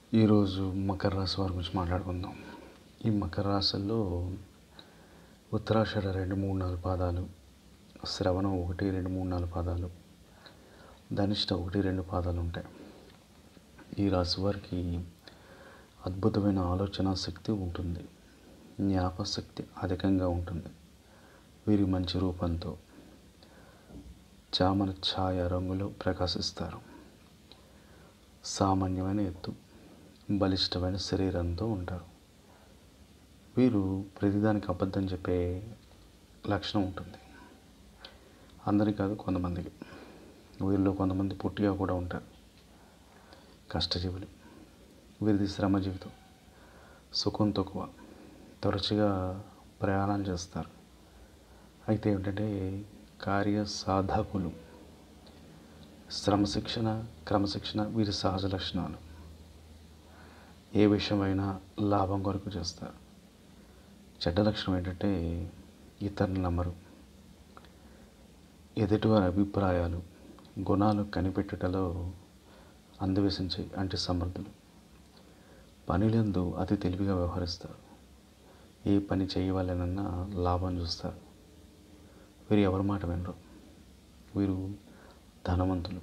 ఈరోజు మకర రాశి వారి గురించి మాట్లాడుకుందాం ఈ మకర రాశుల్లో ఉత్తరాషాఢ రెండు మూడు నాలుగు పాదాలు శ్రవణం ఒకటి రెండు మూడు నాలుగు పాదాలు ధనిష్ట ఒకటి రెండు పాదాలు ఉంటాయి ఈ రాశి వారికి అద్భుతమైన ఆలోచన శక్తి ఉంటుంది జ్ఞాపశక్తి అధికంగా ఉంటుంది వీరి మంచి రూపంతో చామన ఛాయ రంగులో ప్రకాశిస్తారు సామాన్యమైన ఎత్తు బలిష్టమైన శరీరంతో ఉంటారు వీరు ప్రతిదానికి అబద్ధం చెప్పే లక్షణం ఉంటుంది అందరికీ కాదు కొంతమందికి వీరిలో కొంతమంది పుట్టిగా కూడా ఉంటారు కష్టజీవులు వీరిది శ్రమ జీవితం సుఖం తక్కువ తరచుగా ప్రయాణం చేస్తారు అయితే ఏమిటంటే కార్య సాధకులు శ్రమశిక్షణ క్రమశిక్షణ వీరి సహజ లక్షణాలు ఏ విషయమైనా లాభం కొరకు చేస్తారు చెడ్డ లక్షణం ఏంటంటే ఇతరులు నమ్మరు ఎదుటివారి అభిప్రాయాలు గుణాలు కనిపెట్టుటలో అందవేశించే అంటే సమర్థులు పనిలందు అతి తెలివిగా వ్యవహరిస్తారు ఏ పని చేయవాలనన్నా లాభం చూస్తారు వీరు ఎవరి మాట వినరు వీరు ధనవంతులు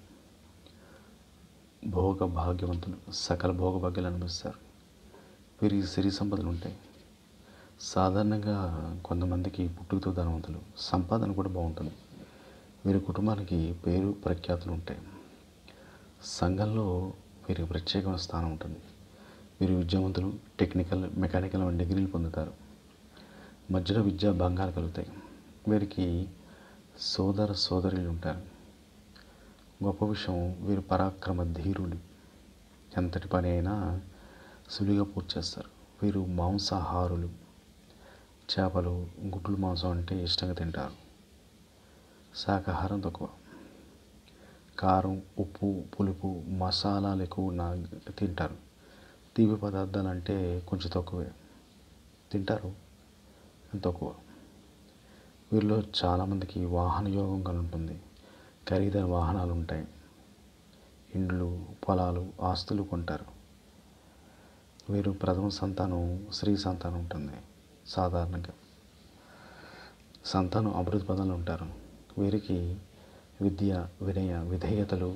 భోగ భాగ్యవంతులు సకల భోగ భాగ్యాలు అనిపిస్తారు వీరికి సిరి సంపదలు ఉంటాయి సాధారణంగా కొంతమందికి పుట్టుకతో ధనవంతులు సంపాదన కూడా బాగుంటుంది వీరి కుటుంబానికి పేరు ప్రఖ్యాతులు ఉంటాయి సంఘంలో వీరికి ప్రత్యేకమైన స్థానం ఉంటుంది వీరు విద్యావంతులు టెక్నికల్ మెకానికల్ వంటి డిగ్రీలు పొందుతారు మధ్యలో విద్యా భంగాలు కలుగుతాయి వీరికి సోదర సోదరులు ఉంటారు గొప్ప విషయం వీరు పరాక్రమ ధీరులు ఎంతటి పని అయినా సులువుగా పూర్తి చేస్తారు వీరు మాంసాహారులు చేపలు గుడ్లు మాంసం అంటే ఇష్టంగా తింటారు శాకాహారం తక్కువ కారం ఉప్పు పులుపు మసాలాలు ఎక్కువ నా తింటారు తీపి పదార్థాలు అంటే కొంచెం తక్కువే తింటారు తక్కువ వీరిలో చాలామందికి వాహన యోగం కలుగుతుంది ఖరీదైన వాహనాలు ఉంటాయి ఇండ్లు పొలాలు ఆస్తులు కొంటారు వీరు ప్రథమ సంతానం స్త్రీ సంతానం ఉంటుంది సాధారణంగా సంతానం అభివృద్ధి పదంలో ఉంటారు వీరికి విద్య వినయ విధేయతలు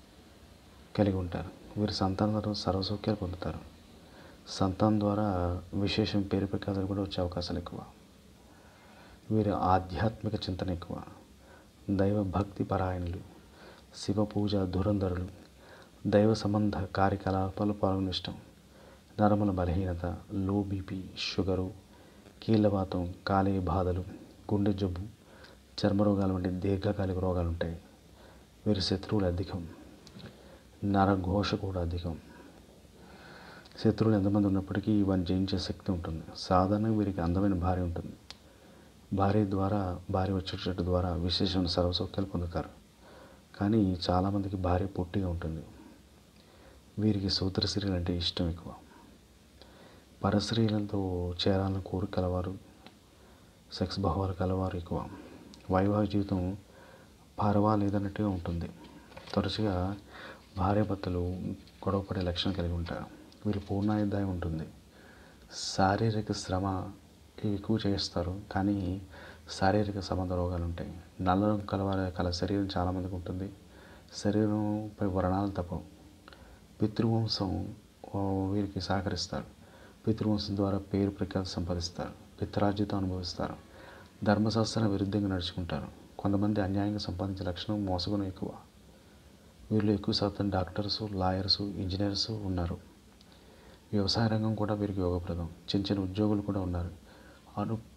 కలిగి ఉంటారు వీరి సంతానం ద్వారా సర్వసౌఖ్యాలు పొందుతారు సంతానం ద్వారా విశేషం పేరు ప్రఖ్యాతలు కూడా వచ్చే అవకాశాలు ఎక్కువ వీరి ఆధ్యాత్మిక చింతన ఎక్కువ దైవ భక్తి పరాయణులు శివ పూజ ధురంధరులు దైవ సంబంధ కార్యకలాపాలు పాల్గొన ఇష్టం నరముల బలహీనత లో బీపీ షుగరు కీళ్ళవాతం కాలేయ బాధలు గుండె జబ్బు చర్మ రోగాలు వంటి దీర్ఘకాలిక రోగాలు ఉంటాయి వీరి శత్రువులు అధికం నరఘోష కూడా అధికం శత్రువులు ఎంతమంది ఉన్నప్పటికీ ఇవన్నీ జయించే శక్తి ఉంటుంది సాధారణంగా వీరికి అందమైన భార్య ఉంటుంది భార్య ద్వారా భార్య వచ్చేటట్టు ద్వారా విశేషమైన సర్వసౌఖ్యాలు పొందుతారు కానీ చాలామందికి భార్య పొట్టిగా ఉంటుంది వీరికి సూత్ర స్త్రీలు అంటే ఇష్టం ఎక్కువ పరస్త్రీలతో చేరాలని కోరిక కలవారు సెక్స్ భావాలు కలవారు ఎక్కువ వైవాహిక జీవితం పర్వాలేదన్నట్టుగా ఉంటుంది తరచుగా భార్యాభర్తలు గొడవపడే లక్షణం కలిగి ఉంటారు వీరి పూర్ణాయుద్ధాయం ఉంటుంది శారీరక శ్రమ ఎక్కువ చేస్తారు కానీ శారీరక సంబంధ రోగాలు ఉంటాయి నల్ల రంగు కలవారి కల శరీరం చాలామందికి ఉంటుంది శరీరంపై వర్ణాలు తప్పవు పితృవంశం వీరికి సహకరిస్తారు పితృవంశం ద్వారా పేరు ప్రఖ్యాతి సంపాదిస్తారు పిత్రాజ్యత అనుభవిస్తారు ధర్మశాస్త్రం విరుద్ధంగా నడుచుకుంటారు కొంతమంది అన్యాయంగా సంపాదించే లక్షణం మోసగుణం ఎక్కువ వీరిలో ఎక్కువ శాతం డాక్టర్సు లాయర్సు ఇంజనీర్సు ఉన్నారు వ్యవసాయ రంగం కూడా వీరికి యోగప్రదం చిన్న చిన్న ఉద్యోగులు కూడా ఉన్నారు అను